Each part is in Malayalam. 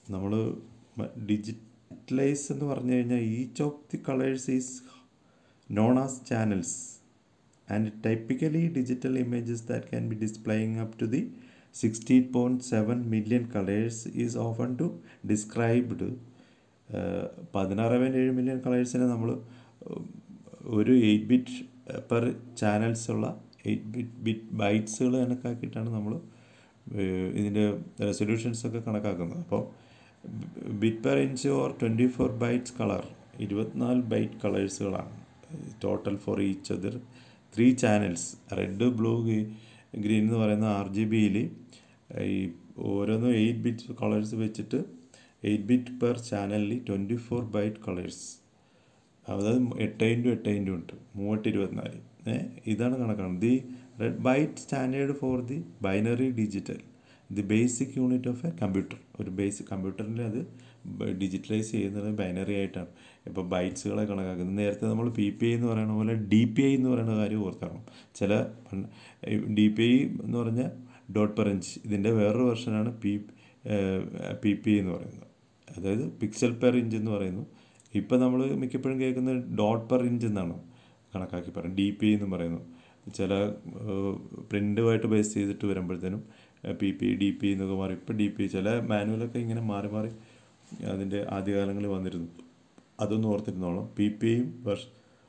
നമ്മൾ ഡിജിറ്റലൈസ് എന്ന് പറഞ്ഞു കഴിഞ്ഞാൽ each of the colours is known as channels and typically digital images that can be displaying up to the sixty point seven million colours is often to described പതിനാറ് പോയിൻറ്റ് ഏഴ് മില്യൺ കളേഴ്സിനെ നമ്മൾ ഒരു എയ്റ്റ് ബിറ്റ് പെർ ചാനൽസ് ഉള്ള എയ്റ്റ് ബിറ്റ് ബിറ്റ് ബൈറ്റ്സുകൾ കണക്കാക്കിയിട്ടാണ് നമ്മൾ ഇതിൻ്റെ റെസൊല്യൂഷൻസ് ഒക്കെ കണക്കാക്കുന്നത് അപ്പോൾ bit per inch or twenty four bytes colour ഇരുപത്തിനാല് ബൈറ്റ് കളേഴ്സുകളാണ് total for each other three channels red blue green എന്ന് പറയുന്ന ആർ ജി ബിയിൽ ഈ ഓരോന്നും എയ്റ്റ് ബിറ്റ് കളേഴ്സ് വെച്ചിട്ട് എയ്റ്റ് ബിറ്റ് പെർ ചാനലിൽ ട്വൻറ്റി ഫോർ ബൈറ്റ് കളേഴ്സ് അതായത് എട്ട് ഇൻറ്റു എട്ട് ഇൻറ്റു ഉണ്ട് മൂവട്ട് ഇരുപത്തിനാല് ഏ ഇതാണ് കണക്കാണ് the red byte standard for the binary digital the basic unit of a computer ഒരു ബേസിക് കമ്പ്യൂട്ടറിൻ്റെ അത് ഡിജിറ്റലൈസ് ചെയ്യുന്നത് ബൈനറി ആയിട്ടാണ് ഇപ്പോൾ ബൈറ്റ്സുകളെ കണക്കാക്കുന്നത് നേരത്തെ നമ്മൾ പി പി ഐ എന്ന് പറയുന്ന പോലെ ഡി പി ഐ എന്ന് പറയുന്ന കാര്യം ഓർക്കണം ചില ഡി പി ഐ എന്ന് പറഞ്ഞാൽ ഡോട്ട് പെർ ഇഞ്ച് ഇതിൻ്റെ വേറൊരു വെർഷനാണ് പി പി പി എന്ന് പറയുന്നത് അതായത് പിക്സൽ പെർ ഇഞ്ച് എന്ന് പറയുന്നു ഇപ്പം നമ്മൾ മിക്കപ്പോഴും കേൾക്കുന്നത് ഡോട്ട് പെർ ഇഞ്ച് എന്നാണ് കണക്കാക്കി പറയുന്നത് ഡി പി എന്ന് പറയുന്നു ചില പ്രിൻ്റുമായിട്ട് ബേസ് ചെയ്തിട്ട് വരുമ്പോഴത്തേനും പി പി ഡി പി എന്നൊക്കെ മാറി ഇപ്പം ഡി പി ചില മാനുവലൊക്കെ ഇങ്ങനെ മാറി മാറി അതിൻ്റെ ആദ്യകാലങ്ങളിൽ വന്നിരുന്നു അതൊന്നും ഓർത്തിരുന്നോളാം പി പിയും വർഷ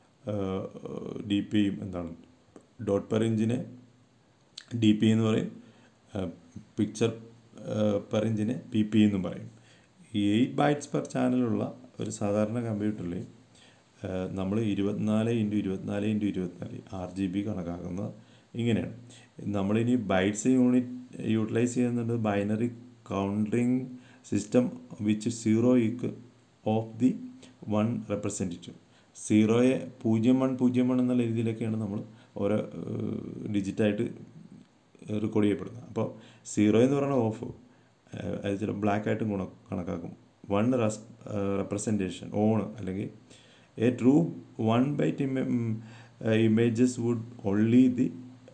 ഡി പിയും എന്താണ് ഡോട്ട് പെർ ഇഞ്ചിനെ ഡി പി എന്ന് പറയും പിക്ചർ പെർ ഇഞ്ചിനെ പി പി എന്നും പറയും ഈ എയ്റ്റ് ബൈറ്റ്സ് പെർ ചാനലുള്ള ഒരു സാധാരണ കമ്പ്യൂട്ടറിൽ നമ്മൾ ഇരുപത്തിനാല് ഇൻറ്റു ഇരുപത്തിനാല് ഇൻറ്റു ഇരുപത്തിനാല് ആർ ജി ബി കണക്കാക്കുന്നത് ഇങ്ങനെയാണ് നമ്മളിനി ബൈറ്റ്സ് യൂണിറ്റ് യൂട്ടിലൈസ് ചെയ്യുന്നുണ്ട് binary counting system which zero each of the one representative സീറോയെ പൂജ്യം വൺ പൂജ്യം വൺ എന്നുള്ള രീതിയിലൊക്കെയാണ് നമ്മൾ ഓരോ ഡിജിറ്റായിട്ട് റെക്കോർഡ് ചെയ്യപ്പെടുന്നത് അപ്പോൾ സീറോ എന്ന് പറയുന്നത് ഓഫ് അത് ചില ബ്ലാക്ക് ആയിട്ടും ഗുണ കണക്കാക്കും വൺ റെസ് റെപ്രസെൻറ്റേഷൻ ഓൺ അല്ലെങ്കിൽ a true one byte images would only the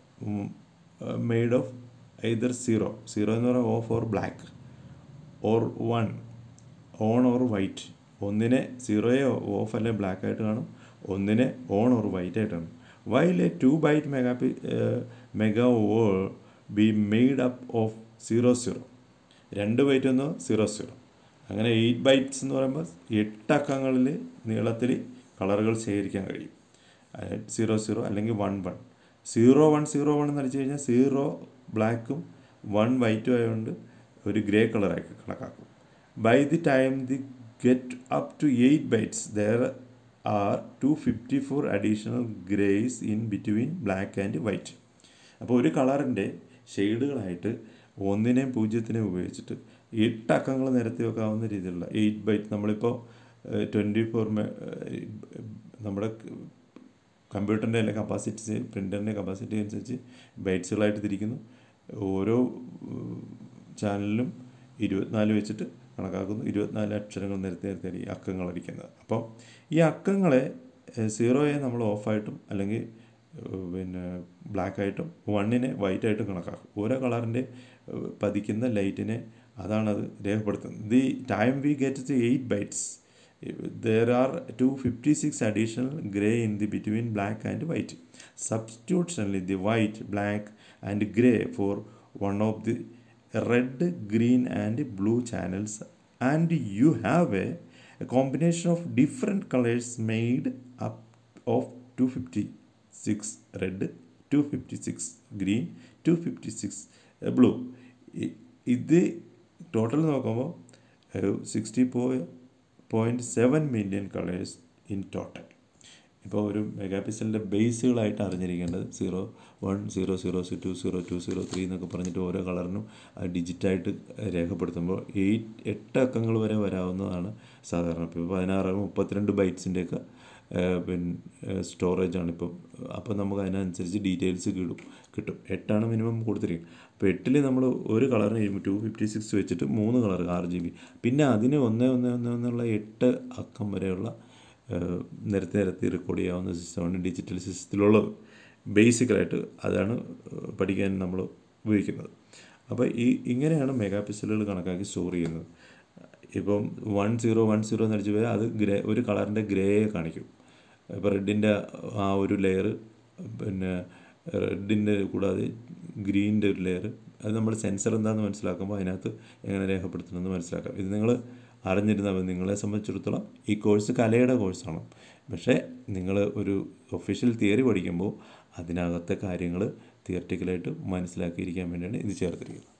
made of either zero zero എന്ന് പറയുന്നത് off or black or one on or white ഒന്നിനെ സീറോയെ ഓഫ് അല്ലെ ബ്ലാക്ക് ആയിട്ട് കാണും ഒന്നിനെ ഓൺ ഓർ വൈറ്റ് ആയിട്ട് കാണും while a two byte mega P mega O B made up of zero zero രണ്ട് ബൈറ്റ് ഒന്ന് സീറോ സീറോ അങ്ങനെ എയ്റ്റ് ബൈറ്റ്സ് എന്ന് പറയുമ്പോൾ എട്ട് അക്കങ്ങളിൽ നീളത്തിൽ കളറുകൾ ശേഖരിക്കാൻ കഴിയും സീറോ സീറോ അല്ലെങ്കിൽ one one zero one zero one എന്ന് അടിച്ചു കഴിഞ്ഞാൽ സീറോ ബ്ലാക്കും വൺ വൈറ്റും ആയതുകൊണ്ട് ഒരു ഗ്രേ കളറായി കണക്കാക്കും by the time the get up to eight bytes there are two fifty four additional greys in between black and white അപ്പോൾ ഒരു കളറിൻ്റെ ഷെയ്ഡുകളായിട്ട് ഒന്നിനെയും പൂജ്യത്തിനെയും ഉപയോഗിച്ചിട്ട് എട്ട് അക്കങ്ങൾ നിരത്തി വെക്കാവുന്ന രീതിയിലുള്ള എയ്റ്റ് ബൈറ്റ് നമ്മളിപ്പോൾ ട്വൻറ്റി ഫോർ നമ്മുടെ കമ്പ്യൂട്ടറിൻ്റെ എല്ലാ കപ്പാസിറ്റി പ്രിൻ്ററിൻ്റെ കപ്പാസിറ്റി അനുസരിച്ച് ബൈറ്റ്സുകളായിട്ട് തിരിക്കുന്നു ഓരോ ചാനലിലും ഇരുപത്തിനാല് വെച്ചിട്ട് കണക്കാക്കുന്നു ഇരുപത്തിനാല് അക്ഷരങ്ങൾ നിരത്തി നിരത്തി അക്കങ്ങൾ അടിക്കുന്നത് അപ്പോൾ ഈ അക്കങ്ങളെ സീറോയെ നമ്മൾ ഓഫായിട്ടും അല്ലെങ്കിൽ പിന്നെ ബ്ലാക്ക് ആയിട്ടും വണ്ണിനെ വൈറ്റ് ആയിട്ടും കണക്കാക്കും ഓരോ കളറിൻ്റെ പതിക്കുന്ന ലൈറ്റിനെ അതാണത് രേഖപ്പെടുത്തുന്നത് the time we get the eight bytes there are 256 additional gray in the between black and white. Substitute only the white, black, and gray for one of the red, green, and blue channels, and you have a, a combination of different colors made up of 256 red, 256 green, 256 blue. ഇത് ടോട്ടൽ നോക്കുമ്പോൾ സിക്സ്റ്റി പോയി point seven million colours in total ഇപ്പോൾ ഒരു മെഗാ പിക്സലിൻ്റെ ബേസുകളായിട്ട് അറിഞ്ഞിരിക്കേണ്ടത് zero one zero zero two zero two zero three എന്നൊക്കെ പറഞ്ഞിട്ട് ഓരോ കളറിനും ഡിജിറ്റായിട്ട് രേഖപ്പെടുത്തുമ്പോൾ എയ്റ്റ് എട്ട് അക്കങ്ങൾ വരെ വരാവുന്നതാണ് സാധാരണ ഇപ്പോൾ പതിനാറ് മുപ്പത്തിരണ്ട് ബൈറ്റ്സിൻ്റെയൊക്കെ പിന്നെ സ്റ്റോറേജാണ് ഇപ്പം അപ്പോൾ നമുക്ക് അതിനനുസരിച്ച് ഡീറ്റെയിൽസ് കിട്ടും കിട്ടും എട്ടാണ് മിനിമം കൊടുത്തിരിക്കുന്നത് അപ്പോൾ എട്ടിൽ നമ്മൾ ഒരു കളറിന് ടു ഫിഫ്റ്റി സിക്സ് വെച്ചിട്ട് മൂന്ന് കളർ ആറ് ജി ബി പിന്നെ അതിന് ഒന്ന് ഒന്ന് ഒന്ന് എന്നുള്ള എട്ട് അക്കം വരെയുള്ള നിരത്തി നിരത്തി റെക്കോർഡ് ചെയ്യാവുന്ന സിസ്റ്റമാണ് ഡിജിറ്റൽ സിസ്റ്റത്തിലുള്ളത് ബേസിക്കലായിട്ട് അതാണ് പഠിക്കാൻ നമ്മൾ ഉപയോഗിക്കുന്നത് അപ്പോൾ ഈ ഇങ്ങനെയാണ് മെഗാ പിക്സലുകൾ കണക്കാക്കി സ്റ്റോർ ചെയ്യുന്നത് ഇപ്പം വൺ സീറോ വൺ സീറോ എന്ന് അടിച്ച് പോയാൽ അത് ഗ്രേ ഒരു കളറിൻ്റെ ഗ്രേ കാണിക്കും ഇപ്പോൾ റെഡിൻ്റെ ആ ഒരു ലെയർ പിന്നെ റെഡിൻ്റെ കൂടാതെ ഗ്രീനിൻ്റെ ഒരു ലെയർ അത് നമ്മൾ സെൻസർ എന്താണെന്ന് മനസ്സിലാക്കുമ്പോൾ അതിനകത്ത് എങ്ങനെ രേഖപ്പെടുത്തണമെന്ന് മനസ്സിലാക്കാം ഇത് നിങ്ങൾ അറിഞ്ഞിരുന്നാൽ മതി നിങ്ങളെ സംബന്ധിച്ചിടത്തോളം ഈ കോഴ്സ് കലയുടെ കോഴ്സാണ് പക്ഷേ നിങ്ങൾ ഒരു ഒഫീഷ്യൽ തിയറി പഠിക്കുമ്പോൾ അതിനകത്തെ കാര്യങ്ങൾ തിയററ്റിക്കലായിട്ട് മനസ്സിലാക്കിയിരിക്കാൻ വേണ്ടിയാണ് ഇത് ചേർത്തിരിക്കുന്നത്